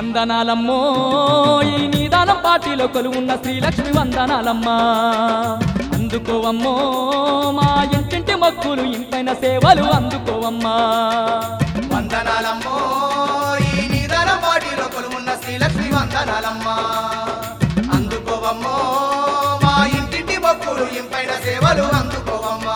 వందనాలమ్మో ఈ నిదానం పార్టీలో కొలువున్న శ్రీలక్ష్మి వందనాలమ్మా అందుకోవమ్మో మా ఇంటింటి మొక్కులు ఇంపైన సేవలు అందుకోవమ్మా వందనాలమ్మో ఈ నిదాన పాటిలో కొలుమున్న శ్రీలక్ష్మి వందనాలమ్మా అందుకోవమ్మో మా ఇంటింటి భక్తులు ఇంపైన సేవలు అందుకోవమ్మా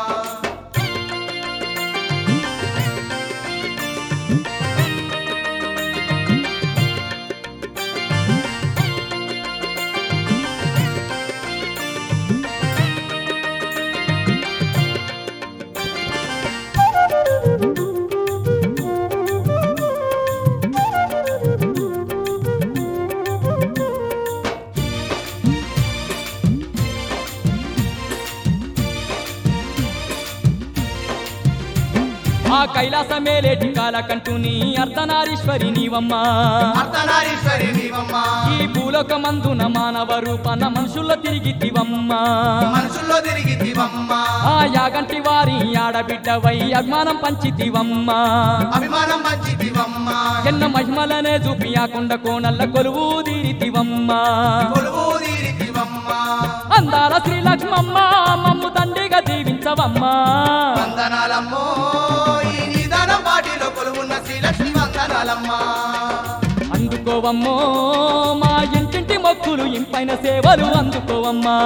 ఆ కైలాసమేలేటి కాలకంటూని అర్ధనారీశ్వరి నీవమ్మా అర్ధనారీశ్వరి నీవమ్మా ఈ భూలోకమందున మానవ రూపన మనుషుల్లో తిరిగితివమ్మా మనసుల్లో తిరిగితివమ్మా ఆ యాగంటి వారి ఆడబిడ్డవై అభిమానం పంచితివమ్మా అభిమానం మంచితివమ్మా ఎన్న మహిమలనే చూపి ఆ కొండ కోణల్ల కొలువు తీరితివమ్మా కొలువు తీరితివమ్మా అందాల శ్రీలక్ష్మమ్మ మమ్ము తండ్రిగా దీవించవమ్మా వందనాలమ్మో ఈ నిదాన పాటిలో కొలువున్న శ్రీలక్ష్మి వందనాలమ్మా అందుకోవమ్మో మా ఇంటింటి మొక్కులు ఇంపైన సేవలు అందుకోవమ్మా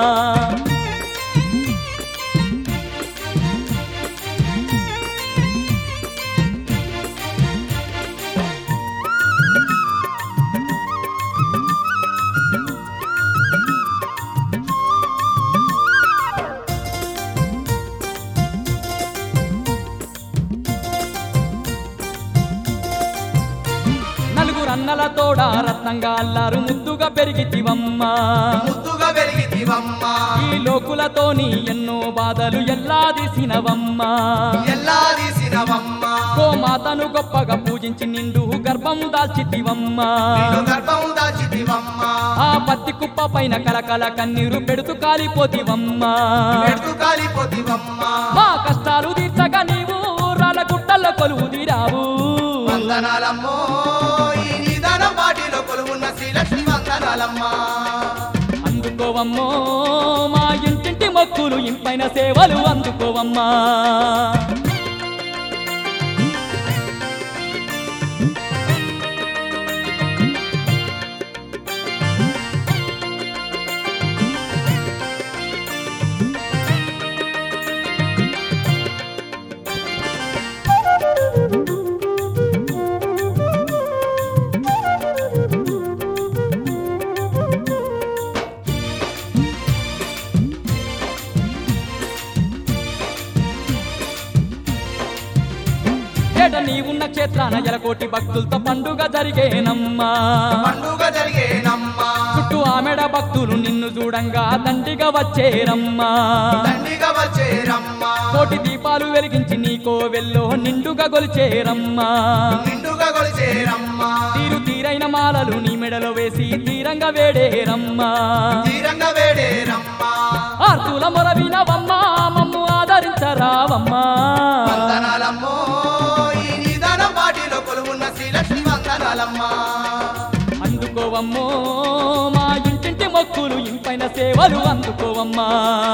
నలుగురు అన్నల తోడ రత్నంగా అల్లారు ముద్దుగా పెరిగితివమ్మా ముద్దుగా వెలిగితివమ్మా ఈ లోకులతోని ఎన్నో బాధలు ఎల్లాదీసినవమ్మా ఎల్లా తీసినవమ్మా గోమాతను గొప్పగా పూజించి నిండు గర్భం దాల్చితివమ్మా నిన్ను గర్భం దాచితివమ్మా ఆ పత్తి కుప్ప పైన కలకల కన్నీరు పెడుతూ కాలిపోతివమ్మా పెడుతూ కాలిపోతివమ్మా మా కష్టాలు తీర్చగా నీవు రాళ్ళ గుట్టల్లో కొలువు తీరావు వందనాలమ్మో ఈ నిదాన పాటిలో కొలువున్న శ్రీలక్ష్మి వందనాలమ్మా అందుకోవమ్మో మా ఇంటింటి మొక్కులు ఇంపైన సేవలు అందుకోవమ్మా ఏట నీవున్న క్షేత్రాన ఎలకోటి భక్తులతో పండుగ జరిగేనమ్మా పండుగ జరిగేనమ్మా చుట్టూ ఆమెడ భక్తులు నిన్ను చూడంగా దండిగా వచ్చేరమ్మా దండిగా వచ్చేరమ్మా కోటి దీపాలు వెలిగించి నీ కోవెల్లో నిండుగా గొలిచేరమ్మా నిండుగా కొలిచేరమ్మా తీరు తీరైన మాలలు నీ మెడలో వేసి తీరంగా వేడేరమ్మా తీరంగా వేడేరమ్మా ఆర్తుల మొరవినవమ్మా మమ్ము ఆదరించరావమ్మా వందనాలమ్మో ఈ నిదాన పాటిలో కొలువున్న శ్రీలక్ష్మి వందనాలమ్మా అందుకోవమ్మో మా ఇంటింటి మొక్కులు ఇంపైన సేవలు అందుకోవమ్మా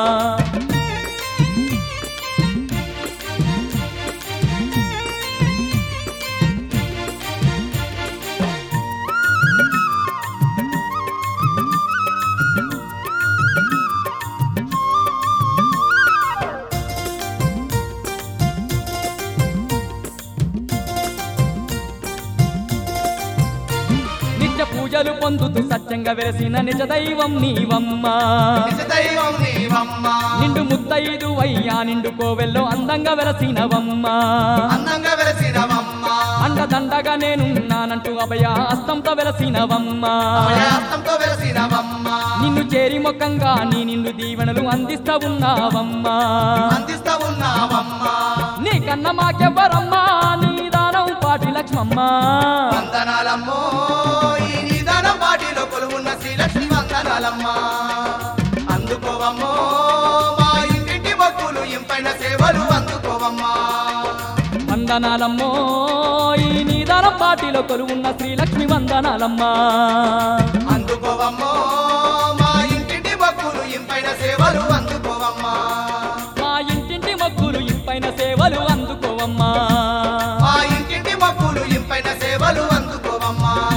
నిత్య పూజలు పొందుతూ సత్యంగా వెలసిన నిజ దైవం నీవమ్మా నిజ దైవం నీవమ్మా నిండు ముత్తైదు అయ్యా నిండు కోవెల్లో అందంగా వెలసినవమ్మా అందంగా వెలసినవమ్మా అండదండగా నేనున్నానంటూ అభయ హస్తంతో వెలసినవమ్మా అభయాస్తంతో వెలసినవమ్మా నిన్ను చేరి ముఖంగా నీ నిన్ను దీవెనలు అందిస్తా ఉన్నావమ్మా అందిస్తా ఉన్నావమ్మా నీ కన్న మాకెవ్వరమ్మా నీ దానం పాటి లక్ష్మమ్మ వందనాలమ్మో ఈ నిదాన పాటిలో కొలువున్న శ్రీలక్ష్మి వందనాలమ్మా అందుకోవమ్మో మా ఇంటింటి భక్తులు ఇంపైన సేవలు అందుకోవమ్మా వందనాలమ్మో ఈ నీదానం పాటిలో కొలువున్న శ్రీలక్ష్మి వందనాలమ్మా అందుకోవమ్మో మా ఇంటింటి భక్తులు ఇంపైన సేవలు అందుకోవమ్మా మా ఇంటింటి మొక్కులు ఇంపైన సేవలు అందుకోవమ్మా మా ఇంటింటి భక్తులు ఇంపైన సేవలు అందుకోవమ్మా